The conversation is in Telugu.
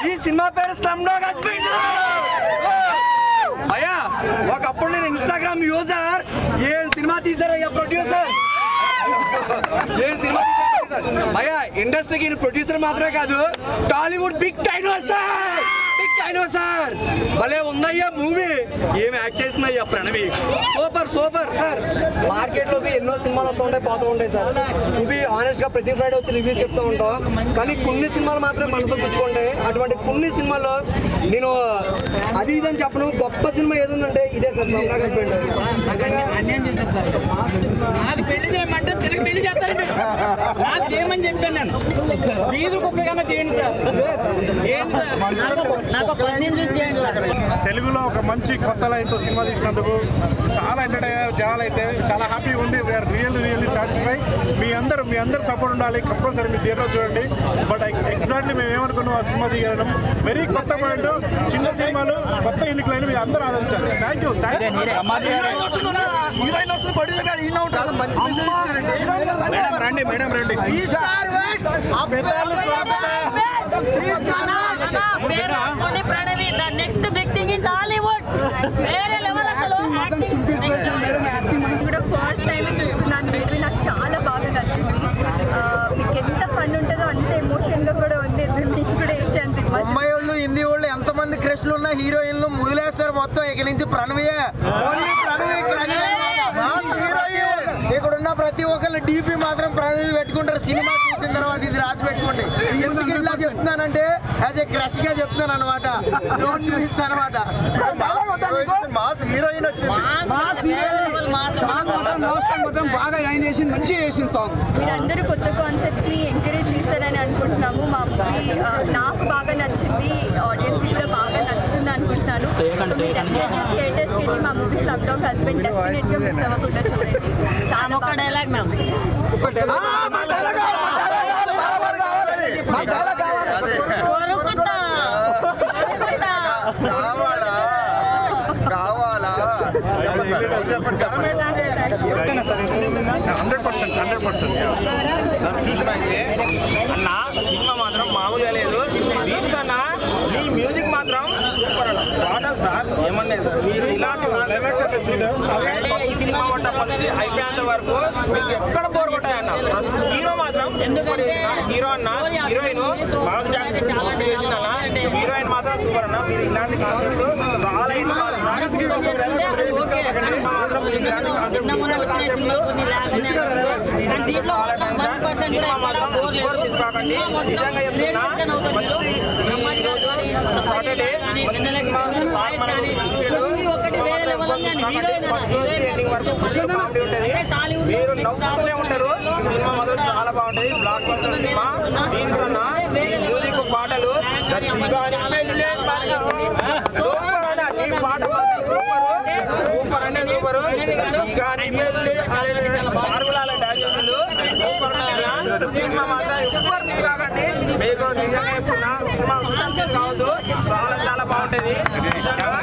ఈ సినిమా పేరు స్లమ్ డాగ్ హస్బెండ్ అయ్యా ఒకప్పుడు నేను ఇన్స్టాగ్రామ్ యూజర్ ఏం సినిమా తీసారయ్యా ప్రొడ్యూసర్ ఏం సినిమా తీసారు అయ్యా ఇండస్ట్రీకి ప్రొడ్యూసర్ మాత్రమే కాదు Tollywood big dinosaur big dinosaur భలే ఉందయ్యా మూవీ ఏమి యాక్ట్ చేసిందయ్యా ప్రణవి సూపర్ సూపర్ సార్ మార్కెట్లోకి ఎన్నో సినిమాలు వస్తూ ఉంటాయి పోతూ ఉంటాయి సార్ ఇది ఆనెస్ట్ గా ప్రతి ఫ్రైడే వచ్చి రివ్యూస్ చెప్తూ ఉంటాం కానీ కొన్ని సినిమాలు మాత్రమే మనసు పుచ్చుకుంటాయి అటువంటి కొన్ని సినిమాల్లో నేను అది ఇదని చెప్పను గొప్ప సినిమా ఏది ఉందంటే ఇదే సార్ స్లమ్డాగ్ హస్బెండ్ నిజంగా అన్యాయం చేశారు సార్ నాకు పెళ్లి చేయమంటే తిరిగి పెళ్లి చేస్తారంటే నాకు చేయమని చెప్పాను నేను వీధి కుక్క కన్నా చేయండి సార్ ఏంటి సార్ నాకు- నాకు ఒక పదిహేను చూసి చేయండి సార్ తెలుగులో ఒక మంచి కొత్త లైన్తో సినిమా తీసినందుకు చాలా ఎంటర్టైన్ అయ్యారు జనాలు అయితే చాలా హ్యాపీగా ఉంది వీఆర్ రియల్ రియల్లీ సాటిస్ఫై మీ అందరూ మీ అందరు సపోర్ట్ ఉండాలి కంపల్సరీ మీ థియేటర్ చూడండి బట్ ఎగ్జాక్ట్లీ మేము ఏమనుకున్నాం ఆ సినిమా తీయడం వెరీ కొత్త పాయింట్ చిన్న సినిమాలు కొత్త ఎన్నికలైన మీ అందరూ ఆలోచించాలి థ్యాంక్ యూ థ్యాంక్ హీరోయిన్ వస్తుంది ప్రొడ్యూసర్ గారు ఈయన ఉంటారు మంచి మెసేజ్ ఇచ్చారండి మేడం రండి మేడం రండి Pranavi the next big thing in Tollywood వేరే లెవెల్ అసలు కూడా ఫస్ట్ టైం చూస్తున్నాను మూవీ నాకు చాలా బాగా నచ్చింది ఆ, మీకు ఎంత ఫన్ ఉంటుందో అంత ఎమోషన్గా కూడా ఉంది మీకు కూడా ఏడ్చాను సినిమా చూసి. అమ్మాయి వాళ్ళు హిందీ వాళ్ళు ఎంతమంది క్రష్లు ఉన్న హీరోయిన్లు ముదిలేస్తారు మొత్తం ఇక నుంచి ప్రణవియే ఓన్లీ ప్రణవి crush అన్నమాట. Mass heroine. ఇక్కడ ఉన్న ప్రతి ఒక్కళ్ళు డీపీ మాత్రం ప్రణవి పెట్టుకుంటారు సినిమా చూసిన తర్వాత ఇది రాసి పెట్టుకోండి ఎందుకు ఇట్లా చెప్తున్నానంటే యాజ్ ఏ క్రష్ గా చెప్తున్నాను అనమాట డోంట్ మిస్ అనమాట మాస్ హీరోయిన్ వచ్చింది మాత్రం బాగా లైన్ చేసింది మంచిగా చేసింది సాంగ్ మీరందరూ కొత్త కాన్సెప్ట్స్ని ఎంకరేజ్ చేస్తారని అనుకుంటున్నాము మా మూవీ నాకు బాగా నచ్చింది ఆడియన్స్కి కూడా బాగా నచ్చుతుంది అనుకుంటున్నాను సో మీరు డెఫినెట్గా థియేటర్స్కి వెళ్ళి మా మూవీ స్లమ్ డాగ్ హస్బెండ్ డెఫినెట్గా మిస్ అవ్వకుండా చూడండి చాలా ఒక బాగా డైలాగ్ మ్యామ్ కొరుకుతా కొరుకుతా రావాలా రావాలా హండ్రెడ్ పర్సెంట్ హండ్రెడ్ పర్సెంట్ చూసినాకే అన్న సినిమా మాత్రం మామూలుగా లేదు దీప్స్ అన్న మీ మ్యూజిక్ మాత్రం సూపర్ అన్న పాటలు సార్ ఏమన్నా మీరు ఇలాంటి ఫస్ట్ సినిమా కొట్టప్పటి నుంచి అయిపోయేంత వరకు మీకు ఎక్కడ బోర్ కొట్టాయన్న హీరో మాత్రం సూపర్ హీరో అన్న హీరోయిన్ బాగా చేసింది అన్న హీరోయిన్ మాత్రం సూపర్ అన్న మీరు ఇలాంటి కాన్సెప్ట్ చాలా ఇల్లు మాత్రం మీరు ఇలాంటి కాన్సెప్ట్ ఇలాంటి కాన్సెప్ట్స్ సినిమా మాత్రం ఎవరు మిస్ కాకండి నిజంగా చెప్తున్నా మంచి ఈ రోజు సాటర్డే మంచి సినిమా సార్ మనకు ఇచ్చాడు. సినిమా మాత్రం ఎవరు మిస్ కాకండి. ఫస్ట్ నుంచి ఎండింగ్ వరకు ఫుల్ కామెడీ ఉంటుంది మీరు నవ్వుతూనే ఉంటారు సినిమా మాత్రం చాలా బాగుంటుంది బ్లాక్ బస్టర్ సినిమా దీనికన్నా ఈ మ్యూజిక్ పాటలు గట్టిగానే పెళ్ళే సూపర్ అన్న ఈ పాట మాత్రం సూపర్ సూపర్ అంటే సూపర్ గట్టిగానే పెళ్ళి అరే మార్గులాల డాన్స్ చేసిండు సూపర్ అన్న సినిమా మాత్రం ఎవ్వరు మిస్ కాకండి మీకు నిజంగా చెప్తున్నా సినిమా మిస్ కావద్దు చాలా చాలా బాగుంటుంది నిజంగా